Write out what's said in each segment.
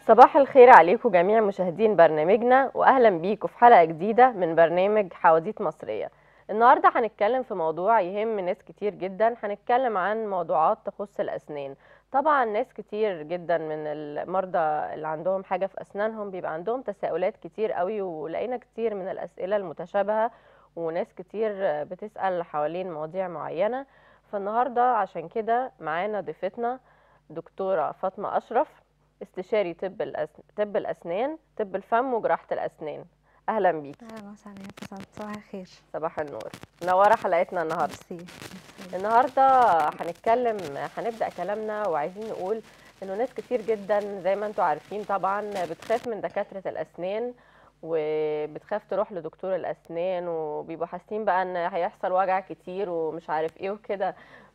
صباح الخير عليكم جميع مشاهدين برنامجنا واهلا بيكم في حلقه جديده من برنامج حواديت مصريه النهارده هنتكلم في موضوع يهم ناس كتير جدا هنتكلم عن موضوعات تخص الاسنان طبعا ناس كتير جدا من المرضى اللي عندهم حاجه في اسنانهم بيبقى عندهم تساؤلات كتير قوي ولقينا كتير من الاسئله المتشابهه وناس كتير بتسال حوالين مواضيع معينه فالنهارده عشان كده معانا ضيفتنا دكتوره فاطمه اشرف استشاري طب الأسن... طب الاسنان طب الفم وجراحه الاسنان اهلا بيكي اهلا وسهلا يا ابتسام صباح الخير صباح النور منوره حلقتنا النهارده ميرسي النهارده هنتكلم هنبدا كلامنا وعايزين نقول انه ناس كتير جدا زي ما انتم عارفين طبعا بتخاف من دكاتره الاسنان وبتخاف تروح لدكتور الاسنان وبيبقوا حاسين بقى ان هيحصل وجع كتير ومش عارف ايه وكده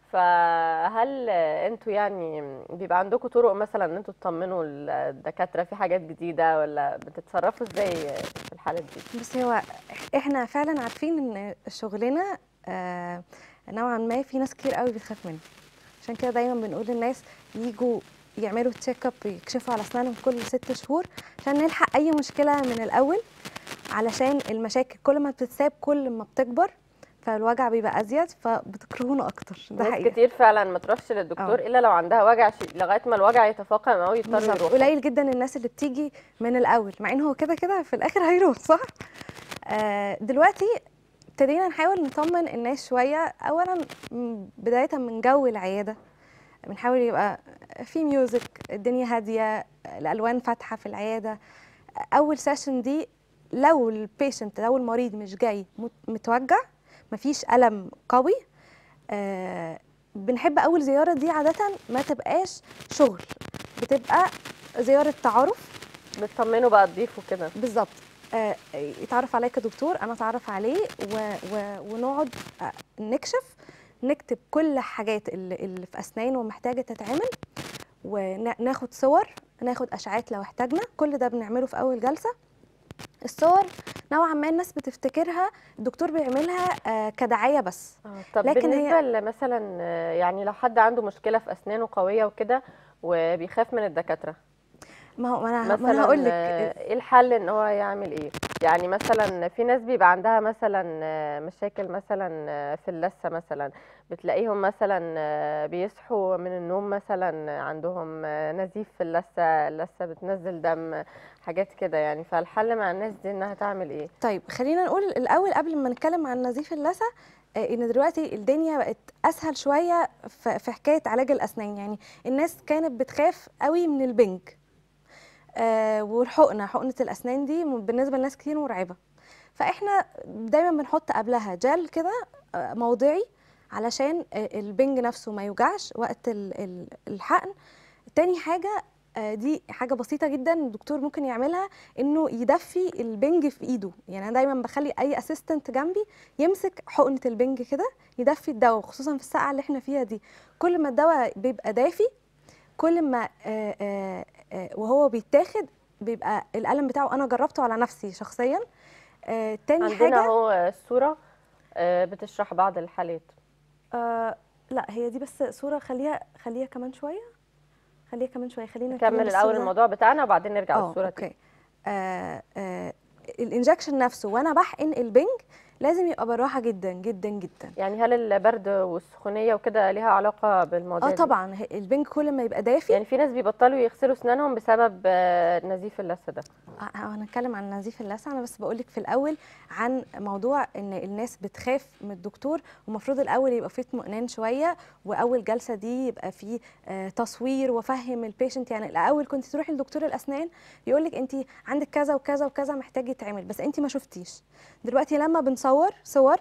فهل انتوا يعني بيبقى عندكم طرق مثلا ان انتوا تطمنوا الدكاتره في حاجات جديده ولا بتتصرفوا ازاي في الحالات دي بس هو احنا فعلا عارفين ان شغلنا آه نوعا ما في ناس كتير قوي بتخاف منه عشان كده دايما بنقول للناس يجوا يعملوا تشيك اب يكشفوا على اسنانهم كل ست شهور عشان نلحق اي مشكله من الاول علشان المشاكل كل ما بتتساب كل ما بتكبر فالوجع بيبقى ازيد فبتكرهونا اكتر ده ناس حقيقي كتير فعلا ما تروحش للدكتور الا لو عندها وجع شي... لغايه ما الوجع يتفاقم قوي يضطروا بالظبط. يروحوا قليل جدا الناس اللي بتيجي من الاول مع ان هو كده كده في الاخر هيروح صح آه دلوقتي ابتدينا نحاول نطمن الناس شويه اولا م- بدايه من جو العياده بنحاول يبقى في ميوزك الدنيا هاديه الالوان فاتحه في العياده اول سيشن دي لو البيشنت لو المريض مش جاي مت- متوجع مفيش الم قوي آه بنحب اول زياره دي عاده ما تبقاش شغل بتبقى زياره تعارف بتطمنوا بقى تضيفوا كده بالظبط آه يتعرف عليا كدكتور انا اتعرف عليه و و ونقعد آه نكشف نكتب كل حاجات اللي, اللي في اسنانه ومحتاجه تتعمل وناخد صور ناخد اشعات لو احتاجنا كل ده بنعمله في اول جلسه الصور نوعا ما الناس بتفتكرها الدكتور بيعملها آه كدعايه بس آه، طب لكن بالنسبه هي- مثلا يعني لو حد عنده مشكله في اسنانه قويه وكده وبيخاف من الدكاتره ما هو ما انا ما مثلا انا هقول لك آه، ايه الحل ان هو يعمل ايه يعني مثلا في ناس بيبقى عندها مثلا آه، مشاكل مثلا آه، في اللثه مثلا بتلاقيهم مثلا آه، بيصحوا من النوم مثلا عندهم آه، نزيف في اللثه اللثه بتنزل دم حاجات كده يعني فالحل مع الناس دي انها تعمل ايه طيب خلينا نقول الاول قبل ما نتكلم عن نزيف اللثه آه، ان دلوقتي الدنيا بقت اسهل شويه ف- في حكايه علاج الاسنان يعني الناس كانت بتخاف قوي من البنج آه والحقنه حقنه الاسنان دي م- بالنسبه لناس كتير مرعبه فاحنا دايما بنحط قبلها جل كده آه، موضعي علشان آه، البنج نفسه ما يوجعش وقت ال- ال- الحقن تاني حاجه آه، دي حاجه بسيطه جدا الدكتور ممكن يعملها انه يدفي البنج في ايده يعني انا دايما بخلي اي اسيستنت جنبي يمسك حقنه البنج كده يدفي الدواء خصوصا في الساعه اللي احنا فيها دي كل ما الدواء بيبقى دافي كل ما آه، آه، آه، وهو بيتاخد بيبقى الالم بتاعه انا جربته على نفسي شخصيا آه، تاني عندنا حاجه اهو الصوره آه، بتشرح بعض الحالات آه لا هي دي بس صوره خليها خليها كمان شويه خليها كمان شويه خلينا نتكلم نكمل بالصورة الاول ده. الموضوع بتاعنا وبعدين نرجع اه للصوره دي اوكي آه آه الانجكشن نفسه وانا بحقن البنج لازم يبقى بالراحه جدا جدا جدا يعني هل البرد والسخونيه وكده ليها علاقه بالمواضيع اه دي؟ طبعا ه- البنج كل ما يبقى دافي يعني في ناس بيبطلوا يغسلوا اسنانهم بسبب آه، نزيف اللثه ده آه، هنتكلم عن نزيف اللثه انا بس بقول لك في الاول عن موضوع ان الناس بتخاف من الدكتور ومفروض الاول يبقى فيه اطمئنان شويه واول جلسه دي يبقى فيه آه، تصوير وافهم البيشنت يعني الاول كنت تروحي لدكتور الاسنان يقول لك انت عندك كذا وكذا وكذا محتاج يتعمل بس انت ما شفتيش دلوقتي لما بنصور صور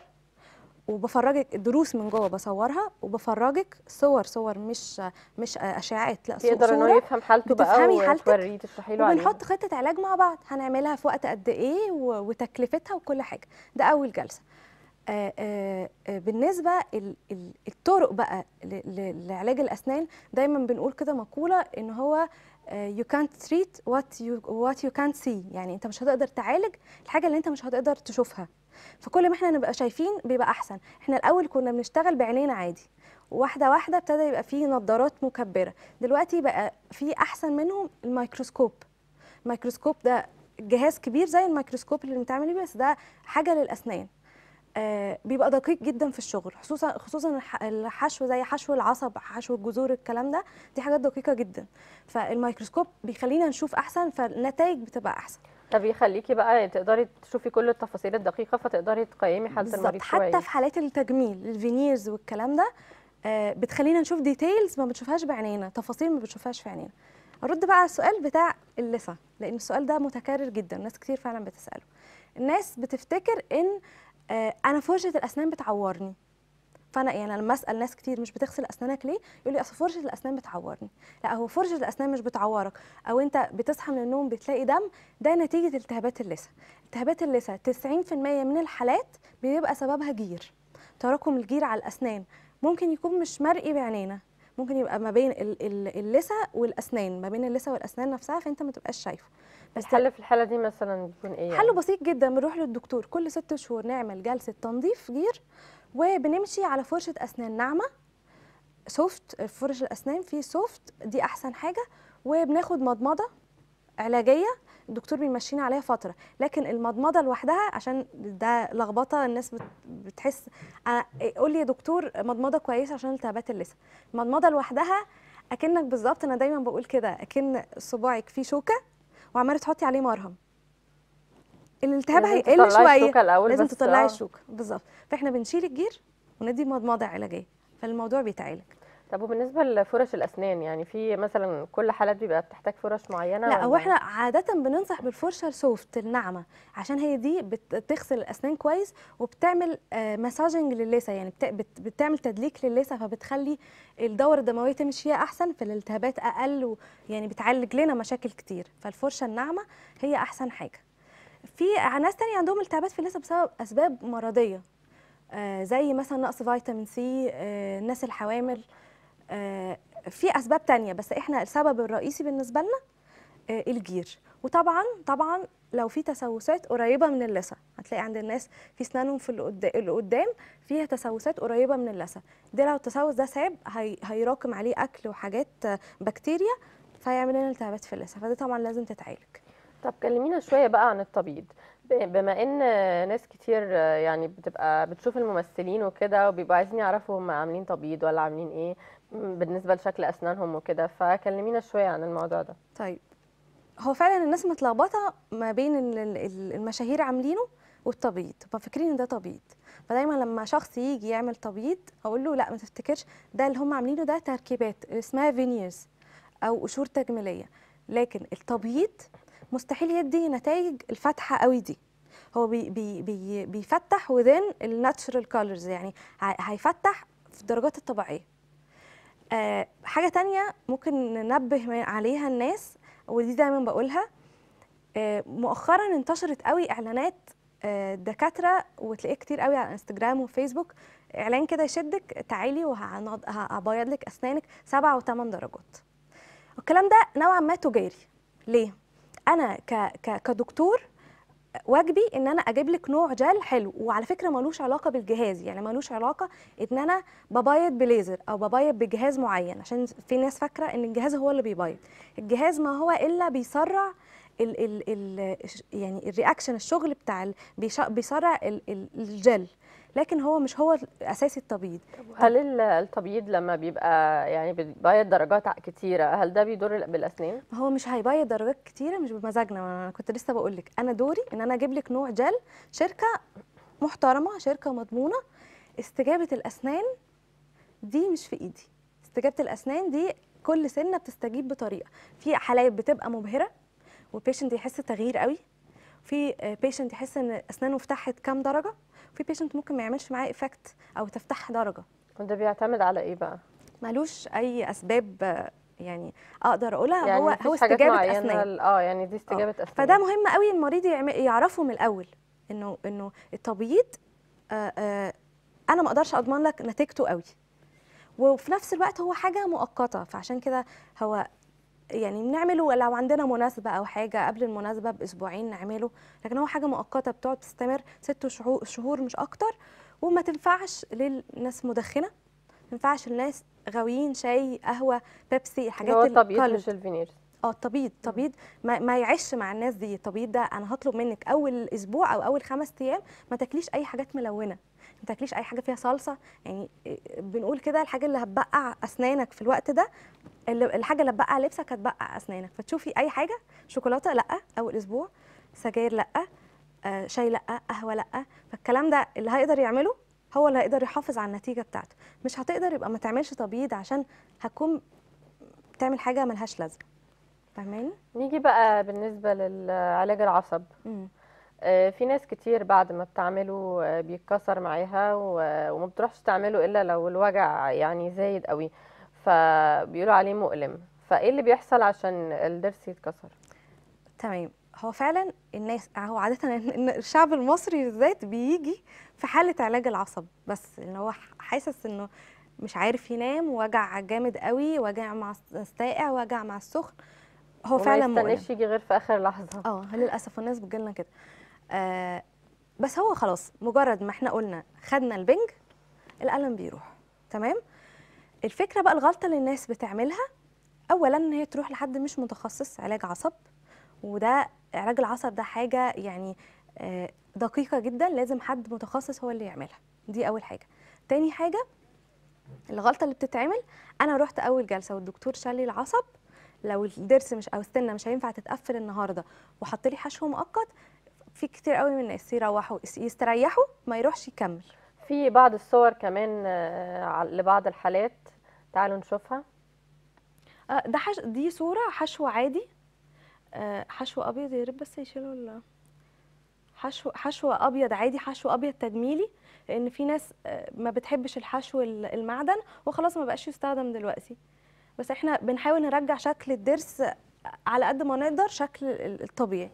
وبفرجك دروس من جوه بصورها وبفرجك صور صور مش مش اشعاعات لا صو- يقدر ان هو صورة يفهم حالته بقى بتفهمي حالتك وتوريه تشرحي له عليه وبنحط خطه علاج مع بعض هنعملها في وقت قد ايه و- وتكلفتها وكل حاجه ده اول جلسه آه آه آه بالنسبه ال- ال- الطرق بقى ل- ل- لعلاج الاسنان دايما بنقول كده مقوله ان هو you can't treat what you what you can't see يعني انت مش هتقدر تعالج الحاجه اللي انت مش هتقدر تشوفها فكل ما احنا نبقى شايفين بيبقى احسن احنا الاول كنا بنشتغل بعينينا عادي واحده واحده ابتدى يبقى فيه نظارات مكبره دلوقتي بقى في احسن منهم الميكروسكوب الميكروسكوب ده جهاز كبير زي الميكروسكوب اللي بنتعمل بيه بس ده حاجه للاسنان آه بيبقى دقيق جدا في الشغل خصوصا خصوصا الح- الحشو زي حشو العصب حشو الجذور الكلام ده دي حاجات دقيقه جدا فالميكروسكوب بيخلينا نشوف احسن فالنتائج بتبقى احسن طب يخليكي بقى تقدري تشوفي كل التفاصيل الدقيقه فتقدري تقيمي حاله بالظبط المريض حتى شويه في حالات التجميل الفينيرز والكلام ده آه، بتخلينا نشوف ديتيلز ما بنشوفهاش بعينينا تفاصيل ما بنشوفهاش في عينينا ارد بقى على السؤال بتاع اللثه لان السؤال ده متكرر جدا ناس كتير فعلا بتساله الناس بتفتكر ان آه، انا فرشه الاسنان بتعورني فانا يعني لما اسال ناس كتير مش بتغسل اسنانك ليه يقول لي اصل فرشه الاسنان بتعورني لا هو فرشه الاسنان مش بتعورك او انت بتصحى من النوم بتلاقي دم ده نتيجه التهابات اللثه التهابات اللثه 90% من الحالات بيبقى سببها جير تراكم الجير على الاسنان ممكن يكون مش مرئي بعينينا ممكن يبقى ما بين ال- ال- اللثه والاسنان ما بين اللثه والاسنان نفسها فانت ما تبقاش شايفه بس الحل في الحاله دي مثلا بيكون ايه يعني؟ حله بسيط جدا بنروح للدكتور كل ست شهور نعمل جلسه تنظيف جير وبنمشي على فرشه اسنان ناعمه سوفت فرش الاسنان فيه سوفت دي احسن حاجه وبناخد مضمضه علاجيه الدكتور بيمشينا عليها فتره لكن المضمضه لوحدها عشان ده لخبطه الناس بت- بتحس انا قول لي يا دكتور مضمضه كويسه عشان التهابات اللثه المضمضه لوحدها اكنك بالظبط انا دايما بقول كده اكن صباعك فيه شوكه وعماله تحطي عليه مرهم الالتهاب لازم هيقل تطلعي شويه الشوكة الأول لازم بس، تطلعي آه. الشوكه بالظبط فاحنا بنشيل الجير وندي مضمضه علاجيه فالموضوع بيتعالج طب وبالنسبه لفرش الاسنان يعني في مثلا كل حالات بيبقى بتحتاج فرش معينه لا هو ولا- احنا عادة بننصح بالفرشة السوفت الناعمة عشان هي دي بت- بتغسل الأسنان كويس وبتعمل مساجنج للثة يعني بت- بت- بتعمل تدليك للثة فبتخلي الدورة الدموية تمشي فيها أحسن فالالتهابات أقل ويعني بتعالج لنا مشاكل كتير فالفرشة الناعمة هي أحسن حاجة في ناس تانية عندهم التهابات في اللثة بسبب أسباب مرضية آه، زي مثلا نقص فيتامين سي آه، الناس الحوامل آه، في أسباب تانية بس احنا السبب الرئيسي بالنسبة لنا آه، الجير وطبعا طبعا لو في تسوسات قريبه من اللثه هتلاقي عند الناس في اسنانهم في اللي قدا- اللي قدام فيها تسوسات قريبه من اللثه ده لو التسوس ده صعب هي هيراكم عليه اكل وحاجات آه، بكتيريا فيعمل لنا التهابات في اللثه فده طبعا لازم تتعالج طب كلمينا شويه بقى عن التبييض ب- بما ان ناس كتير يعني بتبقى بتشوف الممثلين وكده وبيبقوا عايزين يعرفوا هم عاملين تبييض ولا عاملين ايه م- بالنسبه لشكل اسنانهم وكده فكلمينا شويه عن الموضوع ده طيب هو فعلا الناس متلخبطه ما بين ال- ال- ال- المشاهير عاملينه والتبييض هم فاكرين ان ده تبييض فدايما لما شخص يجي يعمل تبييض اقول له لا ما تفتكرش ده اللي هم عاملينه ده تركيبات اسمها فينيرز او قشور تجميليه لكن التبييض مستحيل يدي نتائج الفاتحه قوي دي هو بي بي بي بيفتح وذين الناتشرال كولرز يعني هي- هيفتح في الدرجات الطبيعيه آه حاجه تانية ممكن ننبه عليها الناس ودي دايما بقولها آه، مؤخرا انتشرت قوي اعلانات آه، دكاتره وتلاقيه كتير قوي على انستجرام وفيسبوك اعلان كده يشدك تعالي وهبيض لك اسنانك سبعة وثمان درجات الكلام ده نوعا ما تجاري ليه انا ك ك كدكتور واجبي ان انا اجيب لك نوع جل حلو وعلى فكره ملوش علاقه بالجهاز يعني ملوش علاقه ان انا ببيض بليزر او ببيض بجهاز معين عشان في ناس فاكره ان الجهاز هو اللي بيبيض الجهاز ما هو الا بيسرع ال ال ال يعني الرياكشن الشغل بتاع ال بيش- بيسرع ال ال الجل لكن هو مش هو اساسي التبييض هل ال- التبييض لما بيبقى يعني بيبيض درجات ع- كتيره هل ده بيضر بالاسنان ما هو مش هيبيض درجات كتيره مش بمزاجنا انا كنت لسه بقول لك انا دوري ان انا اجيب لك نوع جل شركه محترمه شركه مضمونه استجابه الاسنان دي مش في ايدي استجابه الاسنان دي كل سنه بتستجيب بطريقه في حالات بتبقى مبهره والبيشنت يحس تغيير قوي في بيشنت يحس ان اسنانه فتحت كام درجه في بيشنت ممكن ما يعملش معاه افكت او تفتح درجه وده بيعتمد على ايه بقى ملوش اي اسباب آه، يعني اقدر اقولها يعني هو مفيش هو حاجات استجابه معينة اسنان ل- اه يعني دي استجابه اسنان فده مهم قوي المريض يعم- يعرفه من الاول انه انه التبييض آه آه انا ما اقدرش اضمن لك نتيجته قوي وفي نفس الوقت هو حاجه مؤقته فعشان كده هو يعني بنعمله لو عندنا مناسبه او حاجه قبل المناسبه باسبوعين نعمله لكن هو حاجه مؤقته بتقعد تستمر ست شهور شهور مش اكتر وما تنفعش للناس مدخنه ما تنفعش للناس غاويين شاي قهوه بيبسي الحاجات هو التبييض الكولر. مش الفينيرز اه التبييض التبييض ما, ما يعيش مع الناس دي التبييض ده انا هطلب منك اول اسبوع او اول خمس ايام ما تاكليش اي حاجات ملونه ما تاكليش اي حاجه فيها صلصه يعني إيه، بنقول كده الحاجه اللي هتبقع اسنانك في الوقت ده اللي الحاجه اللي هتبقع لبسك هتبقع اسنانك فتشوفي اي حاجه شوكولاته لا اول اسبوع سجاير لا آه شاي لا قهوه لا فالكلام ده اللي هيقدر يعمله هو اللي هيقدر يحافظ على النتيجه بتاعته مش هتقدر يبقى ما تعملش تبييض عشان هتكون بتعمل حاجه ملهاش لازمه فاهماني نيجي بقى بالنسبة للعلاج العصب مم. آه، في ناس كتير بعد ما بتعمله آه، بيتكسر معاها و- وما بتروحش تعمله الا لو الوجع يعني زايد قوي فبيقولوا عليه مؤلم فايه اللي بيحصل عشان الضرس يتكسر تمام هو فعلا الناس هو عاده ان الشعب المصري بالذات بيجي في حاله علاج العصب بس ان هو حاسس انه مش عارف ينام وجع جامد قوي وجع مع الساقع وجع مع السخن هو فعلا وما مؤلم يستناش يجي غير في اخر لحظة اه للاسف الناس بتجيلنا كده آه بس هو خلاص مجرد ما احنا قلنا خدنا البنج الالم بيروح تمام الفكره بقى الغلطه اللي الناس بتعملها اولا ان هي تروح لحد مش متخصص علاج عصب وده علاج العصب ده حاجه يعني آه دقيقه جدا لازم حد متخصص هو اللي يعملها دي اول حاجه تاني حاجه الغلطه اللي بتتعمل انا رحت اول جلسه والدكتور شال لي العصب لو الضرس مش او السنه مش هينفع تتقفل النهارده وحط لي حشو مؤقت في كتير قوي من الناس يروحوا يستريحوا ما يروحش يكمل في بعض الصور كمان آه، ع- لبعض الحالات تعالوا نشوفها آه، ده حش... دي صوره حشو عادي آه، حشو ابيض يا ريت بس يشيلوا ال... حشو حشو ابيض عادي حشو ابيض تجميلي لان في ناس آه، ما بتحبش الحشو ال- المعدن وخلاص ما بقاش يستخدم دلوقتي بس احنا بنحاول نرجع شكل الضرس على قد ما نقدر شكل ال- الطبيعي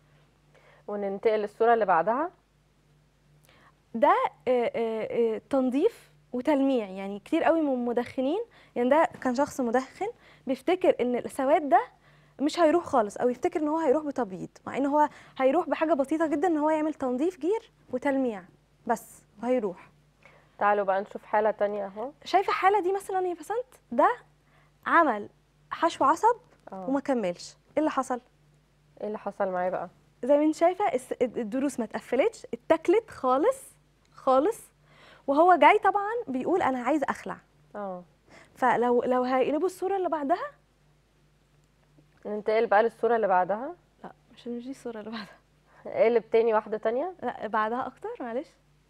وننتقل للصورة اللي بعدها ده آه، آه، آه، تنظيف وتلميع يعني كتير قوي من المدخنين يعني ده كان شخص مدخن بيفتكر ان السواد ده مش هيروح خالص او يفتكر ان هو هيروح بتبييض مع ان هو هيروح بحاجه بسيطه جدا ان هو يعمل تنظيف جير وتلميع بس وهيروح تعالوا بقى نشوف حالة تانية اهو شايفه الحاله دي مثلا يا بسنت ده عمل حشو عصب اه وما كملش ايه اللي حصل ايه اللي حصل معاه بقى زي ما انت شايفه الس- الدروس ما اتقفلتش اتاكلت خالص خالص وهو جاي طبعا بيقول انا عايز اخلع اه فلو لو هيقلبوا الصوره اللي بعدها ننتقل بقى للصورة اللي بعدها لا مش مش دي الصوره اللي بعدها اقلب تاني واحدة تانية لا بعدها اكتر معلش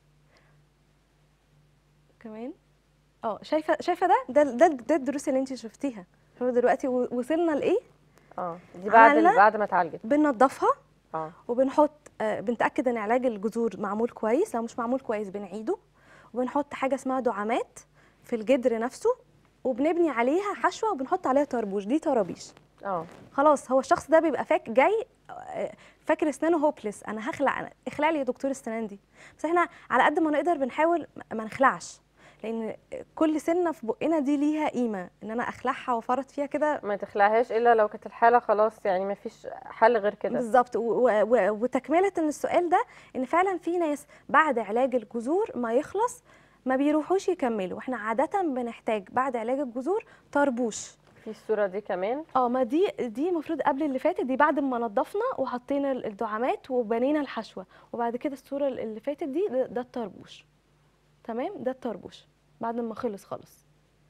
كمان اه شايفه شايفه ده ده ده, ده الدروس اللي انت شفتيها شوفوا دلوقتي و- وصلنا لايه اه دي بعد عملنا- بعد ما اتعالجت بننضفها اه وبنحط آه، بنتاكد ان علاج الجذور معمول كويس لو مش معمول كويس بنعيده وبنحط حاجه اسمها دعامات في الجدر نفسه وبنبني عليها حشوه وبنحط عليها طربوش دي طرابيش اه خلاص هو الشخص ده بيبقى فاك جاي آه، فاكر اسنانه هوبلس انا هخلع أنا اخلع لي يا دكتور السنان دي بس احنا على قد ما نقدر بنحاول ما- ما نخلعش لان كل سنه في بقنا دي ليها قيمه ان انا اخلعها وافرط فيها كده ما تخلعهاش الا لو كانت الحالة خلاص يعني ما فيش حل غير كده بالظبط و- و- و- وتكمله ان السؤال ده ان فعلا في ناس بعد علاج الجذور ما يخلص ما بيروحوش يكملوا احنا عاده بنحتاج بعد علاج الجذور طربوش في الصورة دي كمان اه ما دي دي المفروض قبل اللي فاتت دي بعد ما نضفنا وحطينا ال- الدعامات وبنينا الحشوه وبعد كده الصوره اللي فاتت دي ده, ده الطربوش تمام ده الطربوش بعد ما خلص خالص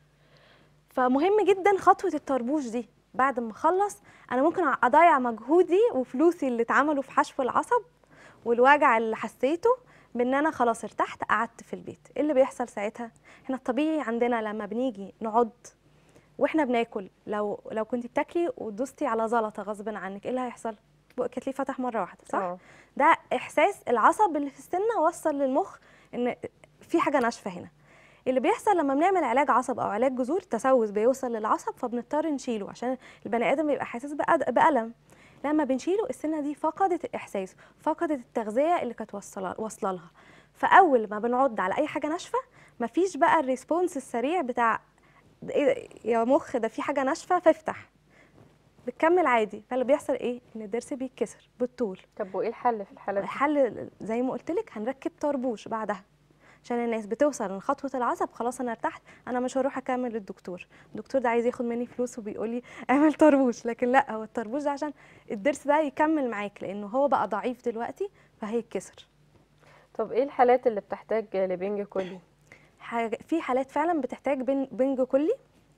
فمهم جدا خطوه الطربوش دي بعد ما اخلص انا ممكن اضيع مجهودي وفلوسي اللي اتعملوا في حشو العصب والوجع اللي حسيته بان انا خلاص ارتحت قعدت في البيت ايه اللي بيحصل ساعتها احنا الطبيعي عندنا لما بنيجي نقعد واحنا بناكل لو لو كنت بتاكلي ودوستي على زلطه غصب عنك ايه اللي هيحصل بقك هتلاقيه فتح مره واحده صح اه ده احساس العصب اللي في السنه وصل للمخ ان في حاجه ناشفه هنا اللي بيحصل لما بنعمل علاج عصب او علاج جذور التسوس بيوصل للعصب فبنضطر نشيله عشان البني ادم بيبقى حاسس بأد- بالم لما بنشيله السنه دي فقدت الاحساس فقدت التغذيه اللي كانت واصله واصله لها فاول ما بنعض على اي حاجه ناشفه مفيش بقى الريسبونس السريع بتاع ده إيه ده؟ يا مخ ده في حاجه ناشفه فافتح بتكمل عادي فاللي بيحصل ايه ان الضرس بيتكسر بالطول طب وايه الحل في الحالة دي الحل زي ما قلت لك هنركب طربوش بعدها عشان الناس بتوصل لخطوه العصب خلاص انا ارتحت انا مش هروح اكمل للدكتور الدكتور ده عايز ياخد مني فلوس وبيقول لي اعمل طربوش لكن لا هو الطربوش ده عشان الضرس ده يكمل معاك لانه هو بقى ضعيف دلوقتي فهيتكسر طب ايه الحالات اللي بتحتاج لبنج كلي حاجة في حالات فعلا بتحتاج بن- بنج كلي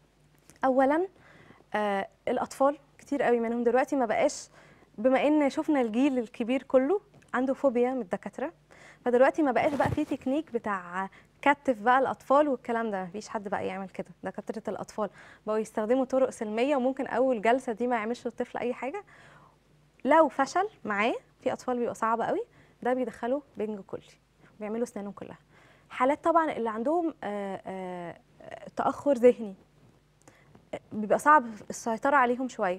اولا آه الاطفال كتير قوي منهم دلوقتي ما بقاش بما ان شفنا الجيل الكبير كله عنده فوبيا من الدكاتره فدلوقتي ما بقاش بقى في تكنيك بتاع كتف بقى الاطفال والكلام ده مفيش حد بقى يعمل كده دكاتره الاطفال بقوا يستخدموا طرق سلميه وممكن اول جلسه دي ما يعملش للطفل اي حاجه لو فشل معاه في اطفال بيبقى صعب قوي ده بيدخله بنج كلي بيعملوا اسنانهم كلها حالات طبعا اللي عندهم آه، آه، آه، تاخر ذهني آه، بيبقى صعب السيطره عليهم شويه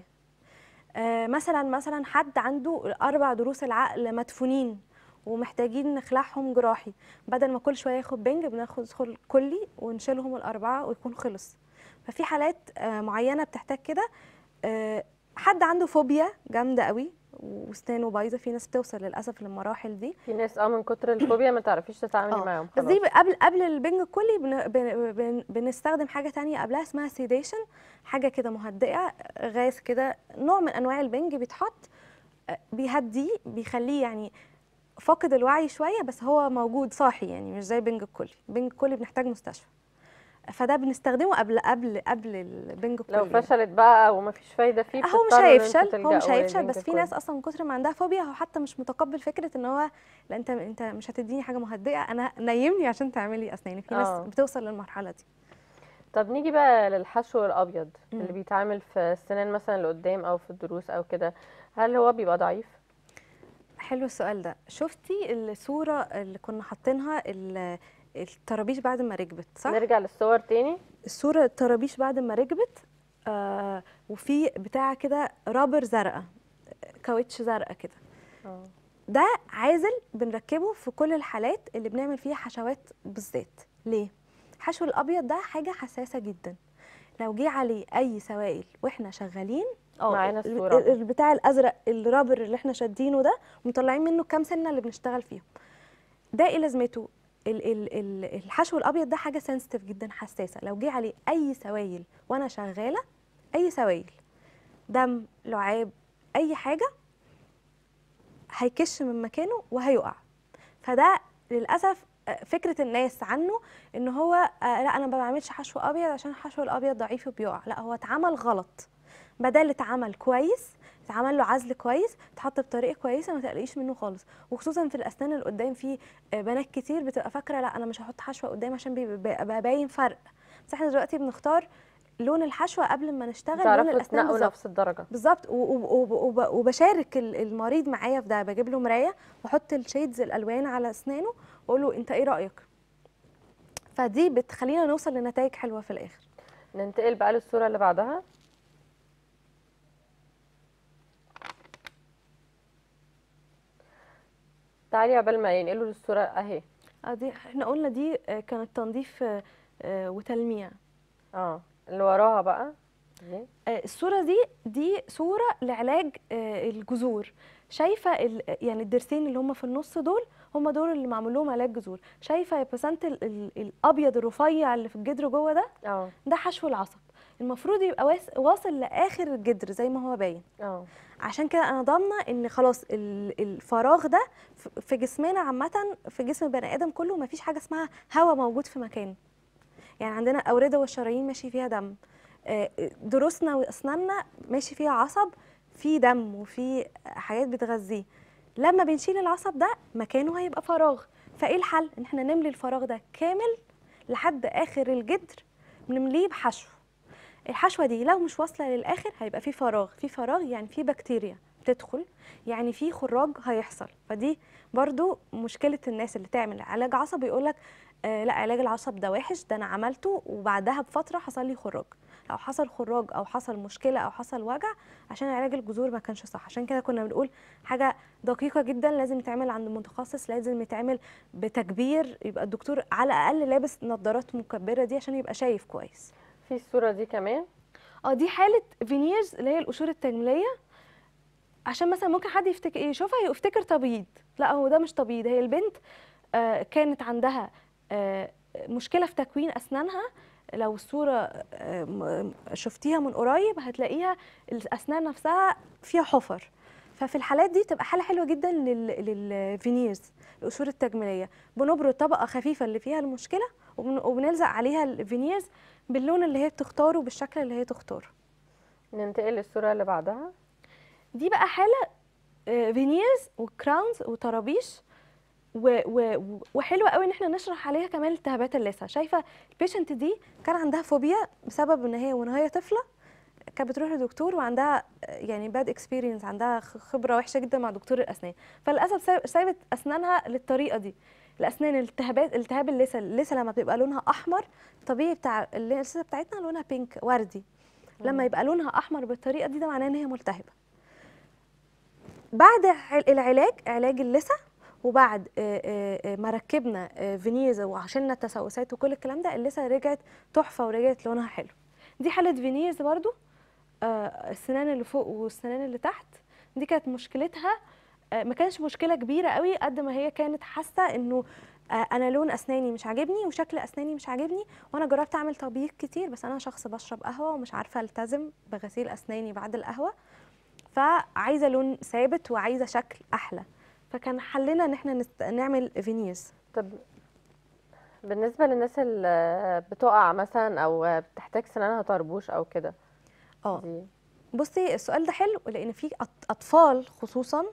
آه، مثلا مثلا حد عنده اربع ضروس العقل مدفونين ومحتاجين نخلعهم جراحي بدل ما كل شويه ياخد بنج بناخد ندخل كلي ونشيلهم الاربعه ويكون خلص ففي حالات آه، معينه بتحتاج كده آه، حد عنده فوبيا جامده قوي واسنانه بايظه في ناس بتوصل للاسف للمراحل دي في ناس اه من كتر الفوبيا ما تعرفيش تتعاملي آه، معاهم بس دي خلاص. قبل قبل البنج الكلي بن بن بن بنستخدم حاجه تانية قبلها اسمها سيديشن حاجه كده مهدئه غاز كده نوع من انواع البنج بيتحط آه، بيهديه بيخليه يعني فاقد الوعي شويه بس هو موجود صاحي يعني مش زي البنج الكلي البنج الكلي بنحتاج مستشفى فده بنستخدمه قبل قبل قبل البنج الكلي لو فشلت بقى وما فيش فايده فيه هو مش بتضطروا إن انتوا هيفشل هو مش تلجأوا هيفشل للبنج بس في الكلي. ناس اصلا من كتر ما عندها فوبيا هو حتى مش متقبل فكره ان هو لا انت انت مش هتديني حاجه مهدئه انا نيمني عشان تعملي اسناني في ناس آه. بتوصل للمرحله دي طب نيجي بقى للحشو الابيض مم. اللي بيتعمل في السنان مثلا اللي قدام او في الضروس او كده هل هو بيبقى ضعيف حلو السؤال ده شفتي الصوره اللي كنا حاطينها ال- الطرابيش بعد ما ركبت صح نرجع للصور تاني الصوره الطرابيش بعد ما ركبت آه وفي بتاع كده رابر زرقاء كاوتش زرقاء كده اه ده عازل بنركبه في كل الحالات اللي بنعمل فيها حشوات بالذات ليه الحشو الابيض ده حاجه حساسه جدا لو جه عليه اي سوائل واحنا شغالين اه معانا ال- الصورة ال- البتاع الازرق الرابر اللي احنا شادينه ده ومطلعين منه كام سنه اللي بنشتغل فيهم ده ايه لازمته ال- ال- ال- الحشو الابيض ده حاجه سنسيتيف جدا حساسه لو جه عليه اي سوائل وانا شغاله اي سوائل دم لعاب اي حاجه هيكش من مكانه وهيقع فده للاسف آه، فكره الناس عنه ان هو آه، لا انا ما بعملش حشو ابيض عشان الحشو الابيض ضعيف وبيقع لا هو اتعمل غلط بدل اتعمل كويس اتعمل له عزل كويس اتحط بطريقه كويسه ما تقلقيش منه خالص وخصوصا في الاسنان اللي قدام في آه، بنات كتير بتبقى فاكره لا انا مش هحط حشوه قدام عشان بيبقى بيبقى باين فرق بس احنا دلوقتي بنختار لون الحشوه قبل ما نشتغل لون تعرفوا الاسنان تنقوا بالظبط نفس الدرجه بالظبط و- و- وب- وب- وبشارك ال- المريض معايا في ده بجيب له مرايه واحط الشيدز الالوان على اسنانه واقول له انت ايه رايك فدي بتخلينا نوصل لنتائج حلوه في الاخر ننتقل بقى للصوره اللي بعدها تعالي عقبال ما ينقلوا للصوره اهي اه دي احنا قلنا دي آه، كانت تنظيف آه، آه، وتلميع اه اللي وراها بقى دي آه، الصوره دي دي صوره لعلاج آه، الجذور شايفه ال- يعني الضرسين اللي هم في النص دول هم دول اللي معمول لهم علاج جذور شايفه يا بسنت ال- ال- الابيض الرفيع اللي في الجدر جوه ده اه ده حشو العصب المفروض يبقى واس- واصل لاخر الجدر زي ما هو باين اه عشان كده انا ضامنه ان خلاص ال- الفراغ ده ف- في جسمنا عامه في جسم البني ادم كله مفيش حاجه اسمها هواء موجود في مكانه يعني عندنا الاورده والشرايين ماشي فيها دم آه، ضروسنا واسناننا ماشي فيها عصب في دم وفي حاجات بتغذيه لما بنشيل العصب ده مكانه هيبقى فراغ فايه الحل ان احنا نملي الفراغ ده كامل لحد اخر الجدر بنمليه بحشو الحشوه دي لو مش واصله للاخر هيبقى في فراغ في فراغ يعني في بكتيريا بتدخل يعني في خراج هيحصل فدي برضو مشكله الناس اللي تعمل علاج عصب يقول لك آه لا علاج العصب ده وحش ده انا عملته وبعدها بفتره حصل لي خراج او حصل خراج او حصل مشكله او حصل وجع عشان علاج الجذور ما كانش صح عشان كده كنا بنقول حاجه دقيقه جدا لازم يتعمل عند متخصص لازم يتعمل بتكبير يبقى الدكتور على الاقل لابس نظارات مكبره دي عشان يبقى شايف كويس في الصوره دي كمان اه دي حاله فينيرز اللي هي القشور التجميليه عشان مثلا ممكن حد يفتكر يشوفها يفتكر تبييض لا هو ده مش تبييض هي البنت آه كانت عندها آه، مشكله في تكوين اسنانها لو الصوره آه، م- شفتيها من قريب هتلاقيها الاسنان نفسها فيها حفر ففي الحالات دي تبقى حاله حلوه جدا لل- للفينيرز القشور التجميليه بنبرد طبقه خفيفه اللي فيها المشكله وبن- وبنلزق عليها الفينيرز باللون اللي هي بتختاره بالشكل اللي هي تختاره ننتقل للصورة اللي بعدها دي بقى حاله آه، فينيرز وكراونز وطرابيش و و و- وحلوه قوي ان احنا نشرح عليها كمان التهابات اللثه شايفه البيشنت دي كان عندها فوبيا بسبب ان هي وهي طفله كانت بتروح لدكتور وعندها آه، يعني باد اكسبيرينس عندها خ- خبره وحشه جدا مع دكتور الاسنان فللاسف ساب- سابت اسنانها للطريقه دي الاسنان الالتهابات التهاب اللثه اللثه لما بتبقى لونها احمر الطبيعي بتاع اللثه بتاعتنا لونها بينك وردي لما يبقى لونها احمر بالطريقه دي ده معناه ان هي ملتهبه بعد ع- العلاج علاج اللثه وبعد آه، آه، آه، ما ركبنا آه، فينيرز وعشلنا التسوسات وكل الكلام ده اللثه رجعت تحفه ورجعت لونها حلو دي حاله فينيرز برضو آه، السنان اللي فوق والسنان اللي تحت دي كانت مشكلتها آه، ما كانش مشكله كبيره قوي قد ما هي كانت حاسه انه آه، انا لون اسناني مش عاجبني وشكل اسناني مش عاجبني وانا جربت اعمل تبييض كتير بس انا شخص بشرب قهوه ومش عارفه التزم بغسيل اسناني بعد القهوه فعايزه لون ثابت وعايزه شكل احلى فكان حلنا ان احنا نست... نعمل فينيرز طب بالنسبة للناس اللي بتقع مثلا أو بتحتاج سنانها طربوش أو كده اه دي بصي السؤال ده حلو لان في أط- اطفال خصوصا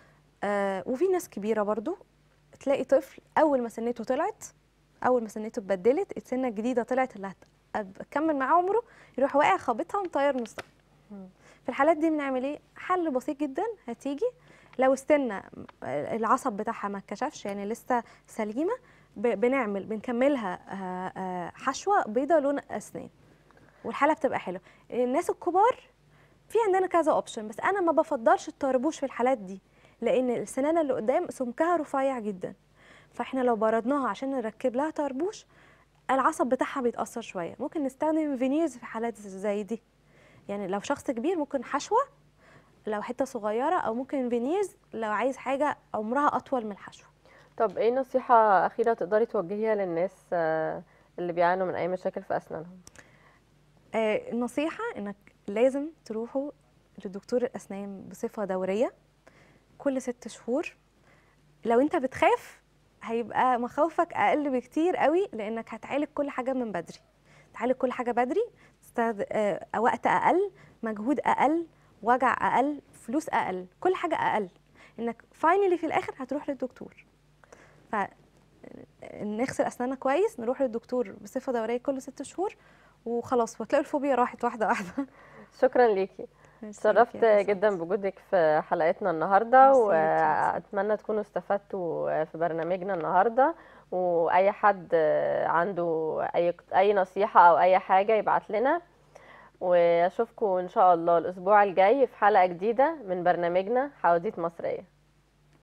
آه وفي ناس كبيره برضو تلاقي طفل اول ما سنته طلعت اول ما سنته اتبدلت السنه الجديده طلعت اللي هتكمل معاه عمره يروح واقع خابطها ومطير نصها مم. في الحالات دي بنعمل ايه حل بسيط جدا هتيجي لو السنه العصب بتاعها ما اتكشفش يعني لسه سليمه ب- بنعمل بنكملها آه، آه، حشوه بيضه لون اسنان والحاله بتبقى حلوه الناس الكبار في عندنا كذا اوبشن بس انا ما بفضلش الطربوش في الحالات دي لان السنانه اللي قدام سمكها رفيع جدا فاحنا لو بردناها عشان نركب لها طربوش العصب بتاعها بيتاثر شويه ممكن نستخدم فينيرز في حالات زي دي يعني لو شخص كبير ممكن حشوه لو حته صغيره او ممكن فينيرز لو عايز حاجه عمرها اطول من الحشوه طب ايه نصيحة أخيرة تقدري توجهيها للناس آه، اللي بيعانوا من أي مشاكل في أسنانهم آه، النصيحة انك لازم تروحوا لدكتور الاسنان بصفة دورية كل ست شهور لو انت بتخاف هيبقى مخاوفك اقل بكتير قوي لانك هتعالج كل حاجة من بدري تعالج كل حاجة بدري تستخد... آه، وقت اقل مجهود اقل وجع اقل فلوس اقل كل حاجة اقل انك فاينلي في الاخر هتروح للدكتور ف نغسل اسناننا كويس نروح للدكتور بصفة دورية كل ست شهور وخلاص وتلاقي الفوبيا راحت واحدة واحدة شكرا ليكي اتشرفت جدا بوجودك في حلقتنا النهارده ميرسي ليكي، واتمنى تكونوا استفدتوا في برنامجنا النهارده واي حد عنده اي اي نصيحه او اي حاجه يبعت لنا واشوفكم ان شاء الله الاسبوع الجاي في حلقه جديده من برنامجنا حواديت مصريه